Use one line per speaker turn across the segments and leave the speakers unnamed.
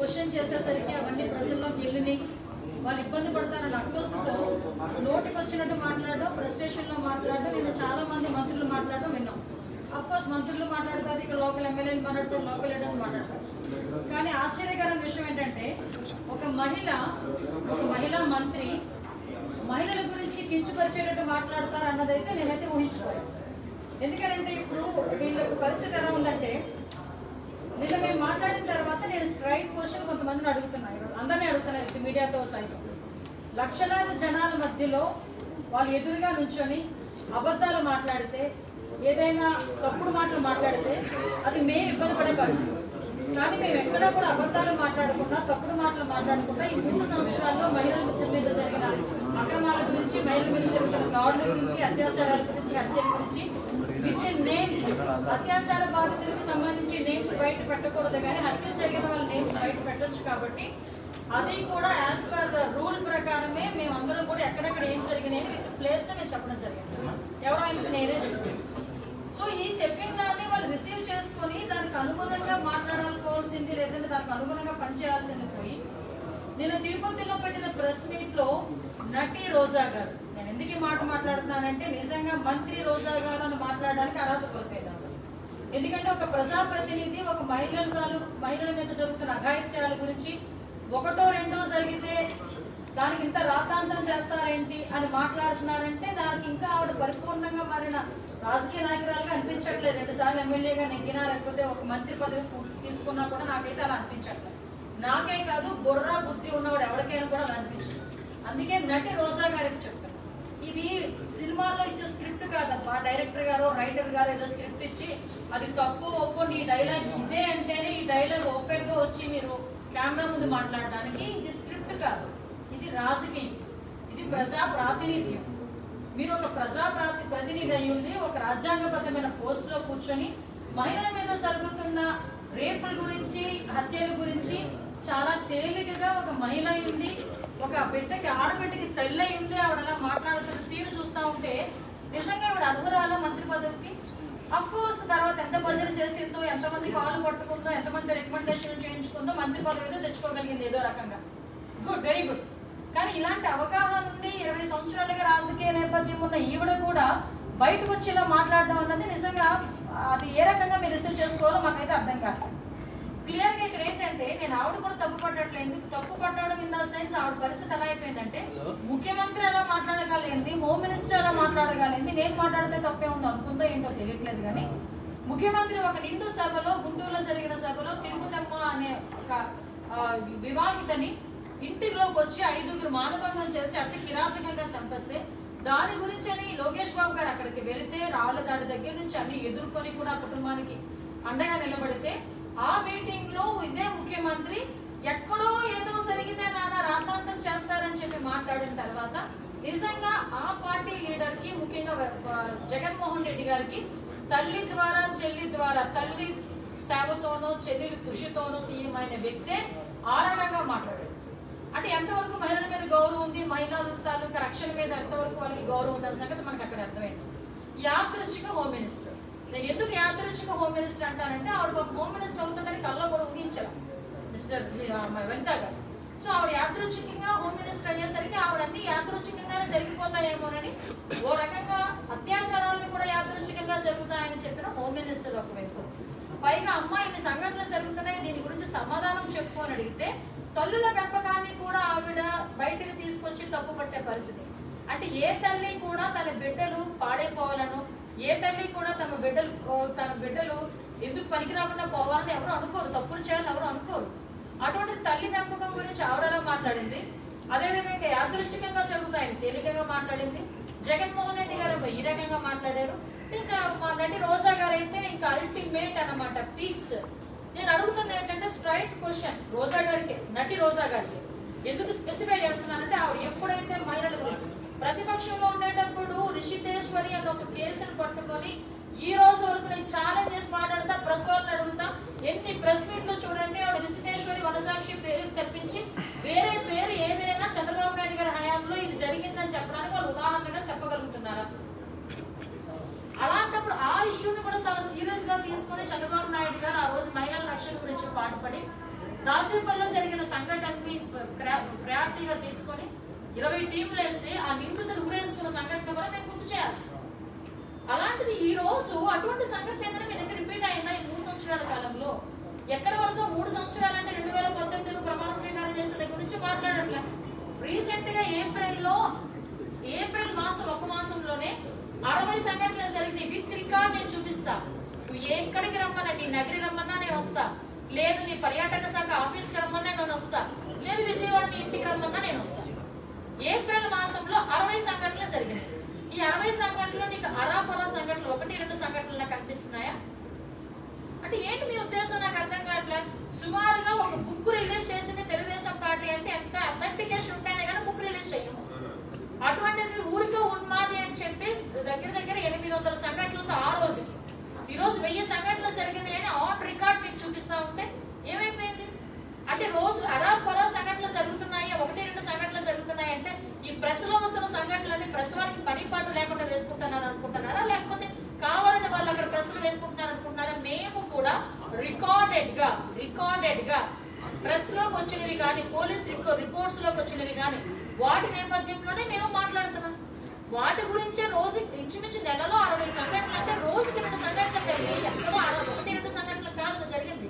question చేసేసరికి అవన్నీ ప్రజల్లోకి వెళ్ళినాయి వాళ్ళు ఇబ్బంది పడతారని అక్కసుతో నోటికి వచ్చినట్టు మాట్లాడడం ఫ్రస్ట్రేషన్ లో మాట్లాడడం నేను చాలా మంది మంత్రులు మాట్లాడడం విన్నాం అఫ్ కోర్స్ మంత్రులు మాట్లాడతారు ఇక్కడ లోకల్ ఎమ్మెల్యేలు మాట్లాడతారు లోకల్ లీడర్స్ మాట్లాడతారు కానీ ఆశ్చర్యకరమైన విషయం ఏంటంటే ఒక మహిళ ఒక మహిళా మంత్రి మహిళల గురించి కించపరిచేటట్టు మాట్లాడతారు అన్నదైతే నేనైతే ఊహించుకోలేదు ఎందుకంటే ఇప్పుడు వీళ్ళ పరిస్థితి ఎలా ఉందంటే నిన్న మేము మాట్లాడిన తర్వాత నేను స్ట్రైట్ క్వశ్చన్ కొంతమందిని అడుగుతున్నాను ఈరోజు అందరినీ అడుగుతున్నాను ఇది మీడియాతో సైతం లక్షలాది జనాల మధ్యలో వాళ్ళు ఎదురుగా నుంచొని అబద్ధాలు మాట్లాడితే ఏదైనా తప్పుడు మాటలు మాట్లాడితే అది మేము ఇబ్బంది పడే పరిస్థితి కానీ మేము ఎక్కడా కూడా అబద్ధాలు మాట్లాడకుండా తప్పుడు మాటలు మాట్లాడకుండా ఈ మూడు సంవత్సరాల్లో మహిళల మీద జరిగిన అక్రమాల గురించి మహిళల మీద జరుగుతున్న దాడుల గురించి అత్యాచారాల గురించి హత్యల గురించి విత్ ఇన్ నేమ్స్ అత్యాచార బాధితులకు సంబంధించి నేమ్స్ బయట పెట్టకూడదు కానీ హత్యలు జరిగిన వాళ్ళ నేమ్స్ బయట పెట్టొచ్చు కాబట్టి అది కూడా యాజ్ పర్ రూల్ ప్రకారమే మేము అందరం కూడా ఎక్కడెక్కడ ఏం జరిగినాయి విత్ ప్లేస్ మేము చెప్పడం జరిగింది ఎవరో ఆయనకు నేనే చెప్పాను సో ఈ చెప్పిన దాన్ని వాళ్ళు రిసీవ్ చేసుకొని దానికి అనుగుణంగా మాట్లాడాలనుకోవాల్సింది లేదంటే దానికి అనుగుణంగా పనిచేయాల్సింది పోయి నేను తిరుపతిలో పెట్టిన ప్రెస్ మీట్ లో నటి రోజా గారు నేను ఎందుకు ఈ మాట మాట్లాడుతున్నానంటే నిజంగా మంత్రి రోజా గారు అని మాట్లాడడానికి అర్హత కోల్పోయేదాన్ని ఎందుకంటే ఒక ప్రజాప్రతినిధి ఒక మహిళల తాలూ- మహిళల మీద జరుగుతున్న అఘాయిత్యాల గురించి ఒకటో రెండో జరిగితే దానికి ఇంత రాతాంతం చేస్తారేంటి అని మాట్లాడుతున్నారంటే నాకు ఇంకా ఆవిడ పరిపూర్ణంగా మారిన రాజకీయ నాయకురాలుగా అనిపించట్లేదు రెండు సార్లు ఎమ్మెల్యేగా నెగ్గినా లేకపోతే ఒక మంత్రి పదవి పూ- తీసుకున్నా కూడా నాకైతే అలా అనిపించట్లేదు నాకే కాదు బుర్రా బుద్ధి ఉన్నవాడు ఎవరికైనా కూడా అలా అనిపించదు అందుకే నటి రోజా గారికి చెప్తాను ఇది సినిమాలో ఇచ్చే స్క్రిప్ట్ కాదమ్మా డైరెక్టర్ గారు రైటర్ గారు ఏదో స్క్రిప్ట్ ఇచ్చి అది తప్పు ఒప్పు నీ డైలాగ్ ఇదే అంటేనే ఈ డైలాగ్ ఓపెన్ గా వచ్చి మీరు కెమెరా ముందు మాట్లాడడానికి ఇది స్క్రిప్ట్ కాదు ఇది రాజకీయం ఇది ప్రజా ప్రాతినిధ్యం మీరు ఒక ప్రజా ప్రాతి ప్రతినిధి అయి ఉండి ఒక రాజ్యాంగబద్ధమైన పోస్ట్ లో కూర్చొని మహిళల మీద జరుగుతున్న రేపుల గురించి హత్యల గురించి చాలా తేలికగా ఒక మహిళ అయి ఉండి ఒక బిడ్డకి ఆడబిడ్డకి తల్లి అయి ఉండి ఆవిడ అలా మాట్లాడుతున్న తీరు చూస్తా ఉంటే నిజంగా ఆవిడ అర్హురాల మంత్రి పదవికి అఫ్ కోర్స్ తర్వాత ఎంత బజర్ చేసిందో ఎంతమంది కాళ్ళు పట్టుకుందో ఎంతమంది రికమెండేషన్ చేయించుకుందో మంత్రి పదవి ఏదో తెచ్చుకోగలిగింది ఏదో రకంగా గుడ్ వెరీ గుడ్ కానీ ఇలాంటి అవగాహన నుండి ఇరవై సంవత్సరాలుగా రాజకీయ నేపథ్యం ఉన్న ఈవిడ కూడా బయటకు వచ్చేలా మాట్లాడడం అన్నది నిజంగా అది ఏ రకంగా మీరు రిసీవ్ చేసుకోవాలో మాకైతే అర్థం కావట్లేదు క్లియర్ గా ఇక్కడ ఏంటంటే నేను ఆవిడ కూడా తప్పు పట్టట్లేదు ఎందుకు తప్పు పట్టడం ఇన్ ద సెన్స్ ఆవిడ పరిస్థితి ఎలా అయిపోయిందంటే ముఖ్యమంత్రి ఎలా మాట్లాడగలిగింది హోమ్ మినిస్టర్ ఎలా మాట్లాడగలిగింది నేను మాట్లాడితే తప్పే ఉందో అనుకుందో ఏంటో తెలియట్లేదు కానీ ముఖ్యమంత్రి ఒక నిండు సభలో గుంటూరులో జరిగిన సభలో తిరుపతమ్మ అనే ఒక ఆ, వివాహితని ఇంటిలోకి వచ్చి ఐదుగురు మానభంగం చేసి అతి కిరాతకంగా చంపేస్తే దాని గురించి అని లోకేష్ బాబు గారు అక్కడికి వెళితే రాళ్ల దాడి దగ్గర నుంచి అన్ని ఎదుర్కొని కూడా ఆ కుటుంబానికి అండగా నిలబడితే ఆ మీటింగ్ లో ఇదే ముఖ్యమంత్రి ఎక్కడో ఏదో జరిగితే నాన్న రాతాంతం చేస్తారని చెప్పి మాట్లాడిన తర్వాత నిజంగా ఆ పార్టీ లీడర్ కి ముఖ్యంగా వ- వ- జగన్మోహన్ రెడ్డి గారికి తల్లి ద్వారా చెల్లి ద్వారా తల్లి సేవతోనో చెల్లి కృషితోనో సీఎం అయిన వ్యక్తే ఆ రకంగా మాట్లాడాడు అంటే ఎంతవరకు మహిళల మీద గౌరవం ఉంది మహిళల తాలూకా రక్షణ మీద ఎంతవరకు వాళ్ళకి గౌరవం ఉంది అనే సంగతి మనకు అక్కడ అర్థమైంది యాదృచ్ఛిక హోమ్ మినిస్టర్ నేను ఎందుకు యాదృచ్ఛిక హోమ్ మినిస్టర్ అంటానంటే ఆవిడ పాపం హోమ్ మినిస్టర్ అవుతుందని కళ్ళ కూడా ఊహించారు మిస్టర్ వెంటా గారు సో ఆవిడ యాదృచ్ఛికంగా హోమ్ మినిస్టర్ అయ్యేసరికి ఆవిడ అన్ని యాదృచ్ఛికంగానే జరిగిపోతాయేమోనని ఓ రకంగా అత్యాచారాలను కూడా యాదృచ్ఛికంగా జరుగుతాయని చెప్పిన హోమ్ మినిస్టర్ ఒకవైపు పైగా అమ్మ ఇన్ని సంఘటనలు జరుగుతున్నాయి దీని గురించి సమాధానం చెప్పు అని అడిగితే తల్లుల పెంపకాన్ని కూడా ఆవిడ బయటకు తీసుకొచ్చి తప్పు పట్టే పరిస్థితి అంటే ఏ తల్లి కూడా తన బిడ్డలు పాడైపోవాలను ఏ తల్లి కూడా తమ బిడ్డలు ఓ, తన బిడ్డలు ఎందుకు పనికిరాకుండా పోవాలని ఎవరు అనుకోరు తప్పులు చేయాలని ఎవరు అనుకోరు అటువంటి తల్లి పెంపకం గురించి ఆవిడలా మాట్లాడింది అదేవిధంగా యాదృచ్ఛికంగా జరుగుతాయని తేలికగా మాట్లాడింది జగన్మోహన్ రెడ్డి గారు ఈ రకంగా మాట్లాడారు ఇంకా మా నటి రోజా గారు అయితే ఇంకా అల్టిమేట్ అన్నమాట పీక్స్ నేను అడుగుతుంది ఏంటంటే స్ట్రైట్ క్వశ్చన్ రోజా గారికి నటి రోజా గారికి ఎందుకు స్పెసిఫై చేస్తున్నానంటే ఆవిడ ఎప్పుడైతే మహిళల గురించి ప్రతిపక్షంలో ఉండేటప్పుడు రిషితేశ్వరి అన్న ఒక కేసును పట్టుకొని ఈ రోజు వరకు నేను ఛాలెంజ్ చేసి మాట్లాడతా ప్రెస్ వాళ్ళని అడుగుతా ఎన్ని ప్రెస్ మీట్లు చూడండి ఆవిడ రిషితేశ్వరి వనసాక్షి పేరు తెప్పించి వేరే పేరు ఏదైనా చంద్రబాబు నాయుడు గారి హయాంలో ఇది జరిగిందని చెప్పడానికి వాళ్ళు ఉదాహరణగా చెప్పగలుగుతున్నారా అలాంటప్పుడు ఆ ఇష్యూని కూడా చాలా సీరియస్ గా తీసుకొని చంద్రబాబు నాయుడు గారు ఆ రోజు మహిళల రక్షణ గురించి పాటుపడి
దాచేపల్లిలో జరిగిన సంఘటనని ప్రయారిటీగా తీసుకొని ఇరవై టీంలు వేస్తే ఆ నిందితులు ఊరేసుకున్న సంఘటన కూడా మేము గుర్తు చేయాలి అలాంటిది ఈ రోజు అటువంటి సంఘటన ఏదైనా మీ దగ్గర రిపీట్ అయిందా ఈ మూడు సంవత్సరాల కాలంలో ఎక్కడ వరకు మూడు సంవత్సరాలు అంటే రెండు వేల పద్దెనిమిదిలో ప్రమాణ స్వీకారం చేసే దగ్గర నుంచి మాట్లాడట్లే రీసెంట్ గా ఏప్రిల్ లో ఏప్రిల్ మాసం ఒక మాసంలోనే అరవై సంఘటనలు జరిగినాయి విత్ రికార్డ్ నేను చూపిస్తా నువ్వు ఎక్కడికి రమ్మన్నా నీ నగరి రమ్మన్నా నేను వస్తా లేదు నీ పర్యాటక శాఖ ఆఫీస్కి రమ్మన్నా నేను వస్తా లేదు విజయవాడ నీ ఇంటికి రమ్మన్నా నేను వస్తా ఏప్రిల్ మాసంలో అరవై సంఘటనలు జరిగినాయి ఈ అరవై సంఘటనలో నీకు అరాపరా సంఘటనలు ఒకటి రెండు సంఘటనలు నాకు కనిపిస్తున్నాయా అంటే ఏంటి మీ ఉద్దేశం నాకు అర్థం కావట్లేదు సుమారుగా ఒక బుక్ రిలీజ్ చేసింది తెలుగుదేశం పార్టీ అంటే ఎంత అథెంటికేషన్ ఉంటేనే కానీ బుక్ రిలీజ్ చేయము అటువంటిది ఊరికే ఉన్మాది అని చెప్పి దగ్గర దగ్గర ఎనిమిది వందల సంఘటనలతో ఆ రోజుకి ఈ రోజు వెయ్యి సంఘటనలు జరిగినాయని ఆన్ రికార్డ్ మీకు చూపిస్తా ఉంటే ఏమైపోయింది అంటే రోజు అరా కొరా సంఘటనలు జరుగుతున్నాయి ఒకటి రెండు సంఘటనలు జరుగుతున్నాయి అంటే ఈ ప్రెస్ లో వస్తున్న సంఘటనలన్నీ ప్రెస్ వాళ్ళకి పని పాటు లేకుండా వేసుకుంటున్నారు అనుకుంటున్నారా లేకపోతే కావాలని వాళ్ళు అక్కడ ప్రెస్లు వేసుకుంటున్నారు అనుకుంటున్నారా మేము కూడా రికార్డెడ్ గా రికార్డెడ్ గా ప్రెస్ లోకి వచ్చినవి కానీ పోలీస్ రిపోర్ట్స్ లోకి వచ్చినవి కానీ వాటి నేపథ్యంలోనే మేము మాట్లాడుతున్నాం వాటి గురించే రోజు ఇంచుమించు నెలలో అరవై సంఘటనలు అంటే రోజుకి రెండు సంఘటనలు జరిగాయి ఎక్కడో అరవై ఒకటి రెండు సంఘటనలు కాదు జరిగింది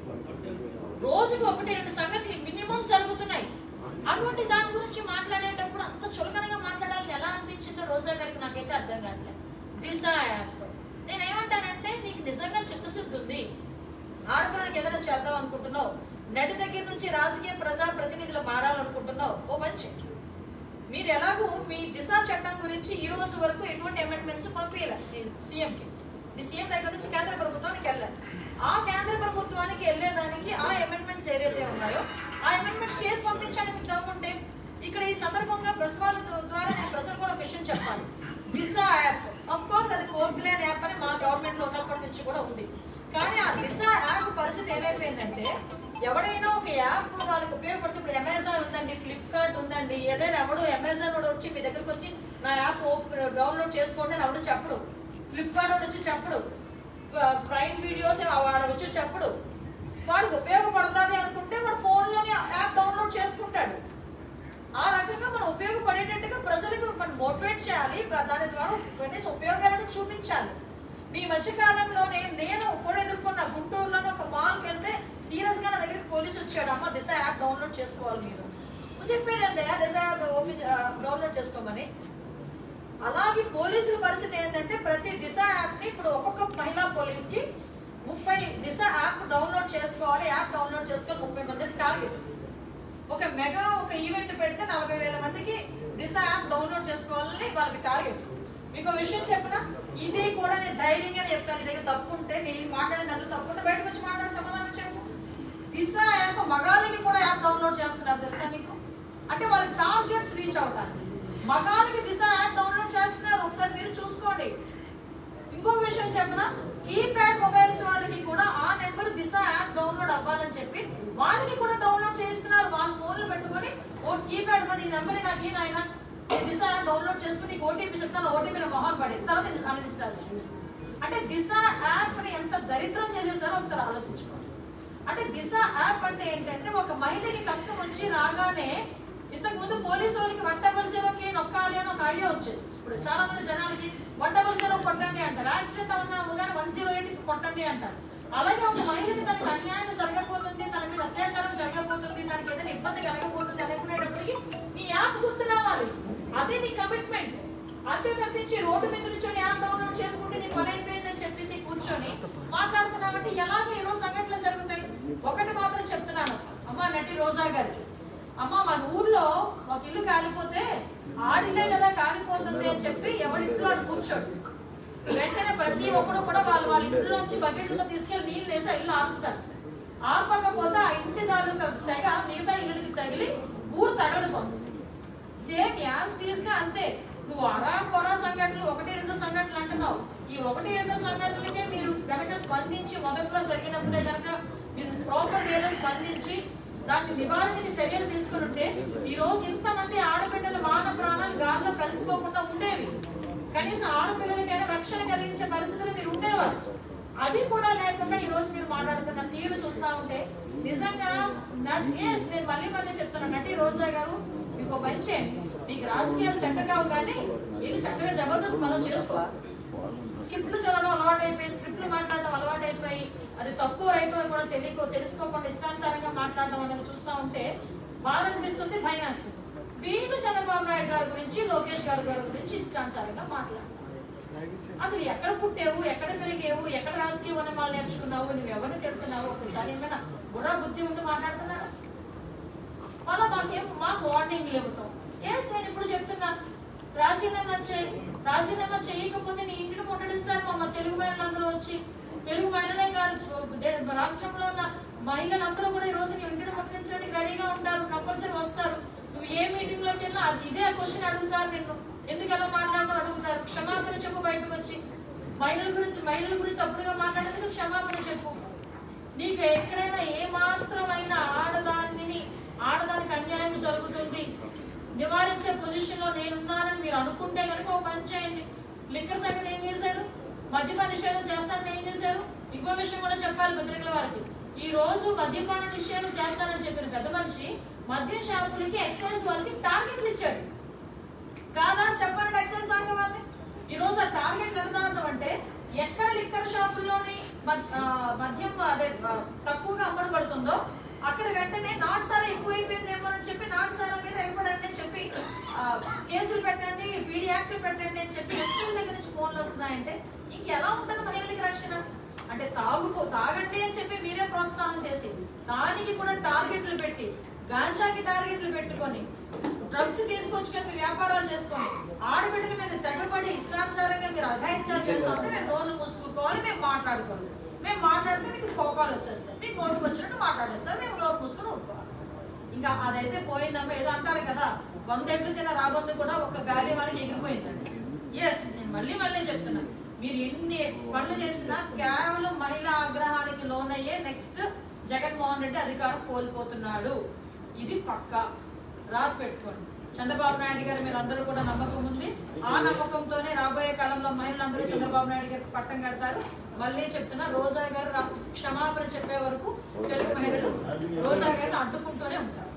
రోజుకి ఒకటి రెండు సంఘటనలు మినిమం జరుగుతున్నాయి అటువంటి దాని గురించి మాట్లాడేటప్పుడు అంత చులకనగా మాట్లాడాలని ఎలా అనిపించిందో రోజా గారికి నాకైతే అర్థం కావట్లేదు దిశ యాప్ నేనేమంటానంటే నీకు నిజంగా చిత్తశుద్ధి ఉంది
ఆడపిల్లకి ఏదైనా చేద్దాం అనుకుంటున్నావు నడి దగ్గర నుంచి రాజకీయ ప్రజా ప్రతినిధులు మారాలనుకుంటున్నావు ఓ మంచి మీరు ఎలాగూ మీ దిశ చట్టం గురించి ఈ రోజు వరకు ఎటువంటి అమెండ్మెంట్స్ పంపించలే సీఎంకి మీ సీఎం దగ్గర నుంచి కేంద్ర ప్రభుత్వానికి వెళ్ళాలి ఆ కేంద్ర ప్రభుత్వానికి వెళ్ళేదానికి ఆ అమెండ్మెంట్స్ ఏదైతే ఉన్నాయో ఆ అమెండ్మెంట్స్ చేసి పంపించండి మీకు దమ్ముంటే ఇక్కడ ఈ సందర్భంగా ప్రెస్ వాళ్ళ ద్వారా నేను ప్రజలు కూడా ఒక విషయం చెప్పాలి దిశ యాప్ అఫ్ కోర్స్ అది కోర్ ప్లాన్ యాప్ అని మా గవర్నమెంట్ లో ఉన్నప్పటి నుంచి కూడా ఉంది కానీ ఆ దిశ యాప్ పరిస్థితి ఏమైపోయిందంటే ఎవడైనా ఒక యాప్ వాళ్ళకి ఉపయోగపడుతుంది ఇప్పుడు అమెజాన్ ఉందండి ఫ్లిప్కార్ట్ ఉందండి ఏదైనా ఎవడు అమెజాన్ వాడు వచ్చి మీ దగ్గరకు వచ్చి నా యాప్ డౌన్లోడ్ చేసుకోండి అని ఎవడు చెప్పడు ఫ్లిప్కార్ట్ వాడు వచ్చి చెప్పడు ప్రైమ్ వీడియోస్ వాడు వచ్చి చెప్పడు వాడికి ఉపయోగపడుతుంది అనుకుంటే వాడు ఫోన్లోనే యాప్ డౌన్లోడ్ చేసుకుంటాడు ఆ రకంగా మనం ఉపయోగపడేటట్టుగా ప్రజలకు మనం మోటివేట్ చేయాలి దాని ద్వారా కనీసం ఉపయోగాలను చూపించాలి మీ మధ్య కాలంలోనే నేను కూడా ఎదుర్కొన్న గుంటూరులోనే ఒక మాల్కి వెళ్తే సీరియస్ గా నా దగ్గరికి పోలీసు వచ్చాడు అమ్మ దిశ యాప్ డౌన్లోడ్ చేసుకోవాలి మీరు నువ్వు చెప్పేది అంతే దిశ యాప్ ఓపెన్ డౌన్లోడ్ చేసుకోమని అలాగే పోలీసుల పరిస్థితి ఏంటంటే ప్రతి దిశ యాప్ ని ఇప్పుడు ఒక్కొక్క మహిళా పోలీస్ కి ముప్పై దిశ యాప్ డౌన్లోడ్ చేసుకోవాలి యాప్ డౌన్లోడ్ చేసుకోవాలి ముప్పై మంది టార్గెట్స్ ఒక మెగా ఒక ఈవెంట్ పెడితే నలభై వేల మందికి దిశ యాప్ డౌన్లోడ్ చేసుకోవాలని వాళ్ళకి టార్గెట్స్ మీకు ఒక విషయం చెప్పిన ఇది కూడా నేను ధైర్యంగా చెప్తాను నీ దగ్గర తప్పు ఉంటే నేను మాట్లాడిన దాంట్లో తప్పు ఉంటే బయటకు వచ్చి మాట్లాడే సమాధానం చెప్పు దిశ యాప్ మగాళ్ళకి కూడా యాప్ డౌన్లోడ్ చేస్తున్నారు తెలుసా మీకు అంటే వాళ్ళ టార్గెట్స్ రీచ్ అవటానికి మగాళ్ళకి దిశ యాప్ డౌన్లోడ్ చేస్తున్నారు ఒకసారి మీరు చూసుకోండి ఇంకొక విషయం చెప్పనా కీప్యాడ్ మొబైల్స్ వాళ్ళకి కూడా ఆ నెంబర్ దిశ యాప్ డౌన్లోడ్ అవ్వాలని చెప్పి వాళ్ళకి కూడా డౌన్లోడ్ చేస్తున్నారు వాళ్ళ ఫోన్లు పెట్టుకొని ఓ కీప్యాడ్ ఉన్నది ఈ నెంబర్ నాకు ఈ నాయన నేను దిశ యాప్ డౌన్లోడ్ చేసుకుని ఓటీపీ చెప్తాను ఓటీపీ నా మొహం పడి తర్వాత అన్ఇన్స్టాల్ చేయండి అంటే దిశ యాప్ ని ఎంత దరిద్రం చేసేసారో ఒకసారి ఆలోచించుకోండి అంటే దిశ యాప్ అంటే ఏంటంటే ఒక మహిళకి కష్టం వచ్చి రాగానే ఇంతకు ముందు పోలీసు వాళ్ళకి వన్ డబల్ జీరోకి నొక్కాలి అని ఒక ఐడియా వచ్చేది ఇప్పుడు చాలా మంది జనాలకి వన్ డబల్ జీరో కొట్టండి అంటారు యాక్సిడెంట్ అవునా కానీ వన్ జీరో ఎయిట్ కొట్టండి అంటారు అలాగే ఒక మహిళకి తనకి అన్యాయం జరగబోతుంది తన మీద అత్యాచారం జరగబోతుంది తనకి ఏదైనా ఇబ్బంది కలగబోతుంది అనుకునేటప్పటికి నీ యాప్ గుర్తు రావాలి అదే నీ కమిట్మెంట్ అంతే తప్పించి రోడ్డు మీద నుంచొని యాప్ డౌన్లోడ్ చేసుకుంటే నీ పని అయిపోయిందని చెప్పేసి కూర్చొని మాట్లాడుతున్నామంటే ఎలాగో ఏదో సంఘటనలు జరుగుతాయి ఒకటి మాత్రం చెప్తున్నాను అమ్మా నటి రోజా గారికి అమ్మ మన ఊర్లో ఒక ఇల్లు కాలిపోతే ఆడిలే కదా కాలిపోతుంది అని చెప్పి ఎవరింట్లో ఆడు కూర్చోడు వెంటనే ప్రతి ఒక్కడు కూడా వాళ్ళు వాళ్ళ ఇంట్లోంచి బకెట్లతో తీసుకెళ్లి నీళ్ళు వేసి ఆ ఇల్లు ఆపుతారు ఆపకపోతే ఆ ఇంటి తాలూకా సెగ మిగతా ఇల్లుకి తగిలి ఊరు తగలిపోతుంది సేమ్ యాజ్ గా అంతే నువ్వు అరా కొరా సంఘటనలు ఒకటి రెండు సంఘటనలు అంటున్నావు ఈ ఒకటి రెండు సంఘటనలకే మీరు గనక స్పందించి మొదట్లో జరిగినప్పుడే గనక మీరు ప్రాపర్ వేలో స్పందించి దాన్ని నివారణకి చర్యలు తీసుకుని ఉంటే ఈ రోజు ఇంతమంది ఆడబిడ్డల మాన ప్రాణాలు గాల్లో కలిసిపోకుండా ఉండేవి కనీసం ఆడపిల్లలకైనా రక్షణ కలిగించే పరిస్థితులు మీరు ఉండేవారు
అది కూడా లేకుండా ఈ రోజు మీరు మాట్లాడుతున్న తీరు చూస్తా ఉంటే నిజంగా నట్- yes, నేను మళ్ళీ మళ్ళీ చెప్తున్నా నటి రోజా గారు మీకు ఒక పని చేయండి మీకు రాజకీయాలు సెట్ కావు కానీ వీళ్ళు చక్కగా జబర్దస్త్ మనం చేసుకో స్క్రిప్ట్లు చదవడం అలవాటు అయిపోయి స్క్రిప్ట్లు మాట్లాడడం అలవాటు అయిపోయి అది తప్పు రైట్ కూడా తెలియకో తెలుసుకోకుండా ఇష్టానుసారంగా మాట్లాడడం అనేది చూస్తా ఉంటే బాధ అనిపిస్తుంది భయం వేస్తుంది వీళ్ళు చంద్రబాబు నాయుడు గారి గురించి లోకేష్ గారి గారి గురించి ఇష్టానుసారంగా మాట్లాడతారు అసలు ఎక్కడ పుట్టావు ఎక్కడ పెరిగావు ఎక్కడ రాజకీయ ఉద్యమాలు నేర్చుకున్నావు నువ్వు ఎవరిని తిడుతున్నావు ఒకసారి ఏమైనా బుర్ర బుద్ధి ఉండి మాట్లాడుతున్నారా మళ్ళా మాకేం మాకు వార్నింగ్లు ఇవ్వటం ఎస్ నేను ఇప్పుడు చెప్తున్నా రాజీనామా చేయి రాజీనామా చేయకపోతే నీ ఇంటిని ముట్టడిస్తారు మా తెలుగు మహిళలందరూ వచ్చి తెలుగు మహిళలే కాదు దే- రాష్ట్రంలో ఉన్న మహిళలందరూ కూడా ఈ రోజు నీ ఇంటిని ముట్టడించడానికి రెడీగా ఉంటారు కంపల్సరీ వస్తారు నువ్వు ఏ మీటింగ్ లోకి వెళ్ళినా అది ఇదే క్వశ్చన్ అడుగుతారు నిన్ను ఎందుకు ఎలా మాట్లాడతావు అడుగుతారు క్షమాపణ చెప్పు బయటకు వచ్చి మహిళల గురించి మహిళల గురించి తప్పుడుగా మాట్లాడేందుకు క్షమాపణ చెప్పు నీకు ఎక్కడైనా ఏ మాత్రమైన ఆడదానిని ఆడదానికి అన్యాయం జరుగుతుంది నివారించే పొజిషన్ లో నేనున్నానని మీరు అనుకుంటే కనుక ఒక పని చేయండి లిక్కర్ సంగతి ఏం చేశారు మద్యపాన నిషేధం చేస్తానని ఏం చేశారు ఇంకో విషయం కూడా చెప్పాలి పత్రికల వారికి ఈ రోజు మద్యపాన నిషేధం చేస్తానని చెప్పిన పెద్ద మనిషి మద్యం షాపులకి ఎక్సైజ్ వాళ్ళకి టార్గెట్లు ఇచ్చాడు కాదా చెప్పండి ఎక్సైజ్ శాఖ వాళ్ళని ఈ రోజు ఆ టార్గెట్ ఎంత దారుణం అంటే ఎక్కడ లిక్కర్ షాపుల్లోని మద్- ఆ, మద్యం అదే ఆ, తక్కువగా అమ్మడబడుతుందో అక్కడ వెంటనే నాట్ సారా ఎక్కువైపోయిందేమో అని చెప్పి నాట్ సారా మీద ఎగబడండి అని చెప్పి ఆ, కేసులు పెట్టండి పీడీ యాక్ట్లు పెట్టండి అని చెప్పి ఎస్పీల దగ్గర నుంచి ఫోన్లు వస్తున్నాయంటే ఇంకెలా ఉంటుంది మహిళలకి రక్షణ అంటే తాగుపో తాగండి అని చెప్పి మీరే ప్రోత్సాహం చేసి దానికి కూడా టార్గెట్లు పెట్టి గాంజాకి టార్గెట్లు పెట్టుకొని డ్రగ్స్ తీసుకొచ్చుకొని మీ వ్యాపారాలు చేసుకోండి ఆడబిడ్డల మీద తెగబడి ఇష్టానుసారంగా మీరు అఘాయిత్యాలు చేస్తా ఉంటే మేము నోళ్ళు మూసుకుకోవాలి మేము మాట్లాడుకోవాలి మేము మాట్లాడితే మీకు కోపాలు వచ్చేస్తాయి మీకు నోటుకు వచ్చినట్టు మాట్లాడేస్తారు మేము నోరు మూసుకొని ఊరుకోవాలి ఇంకా అదైతే పోయిందమ్మా ఏదో అంటారు కదా వందెట్లు తిన్న రాబందు కూడా ఒక గాలి మనకి ఎగిరిపోయిందండి ఎస్ నేను మళ్ళీ మళ్ళీ చెప్తున్నా మీరు ఎన్ని పనులు చేసినా కేవలం మహిళా ఆగ్రహానికి లోనయ్యే నెక్స్ట్ జగన్మోహన్ రెడ్డి అధికారం కోల్పోతున్నాడు ఇది పక్కా రాసి పెట్టుకోండి చంద్రబాబు నాయుడు గారి మీద అందరూ కూడా నమ్మకం ఉంది ఆ నమ్మకంతోనే రాబోయే కాలంలో మహిళలందరూ చంద్రబాబు నాయుడు గారికి పట్టం కడతారు మళ్ళీ చెప్తున్నా రోజా గారు రా- క్షమాపణ చెప్పే వరకు తెలుగు మహిళలు రోజా గారిని అడ్డుకుంటూనే ఉంటారు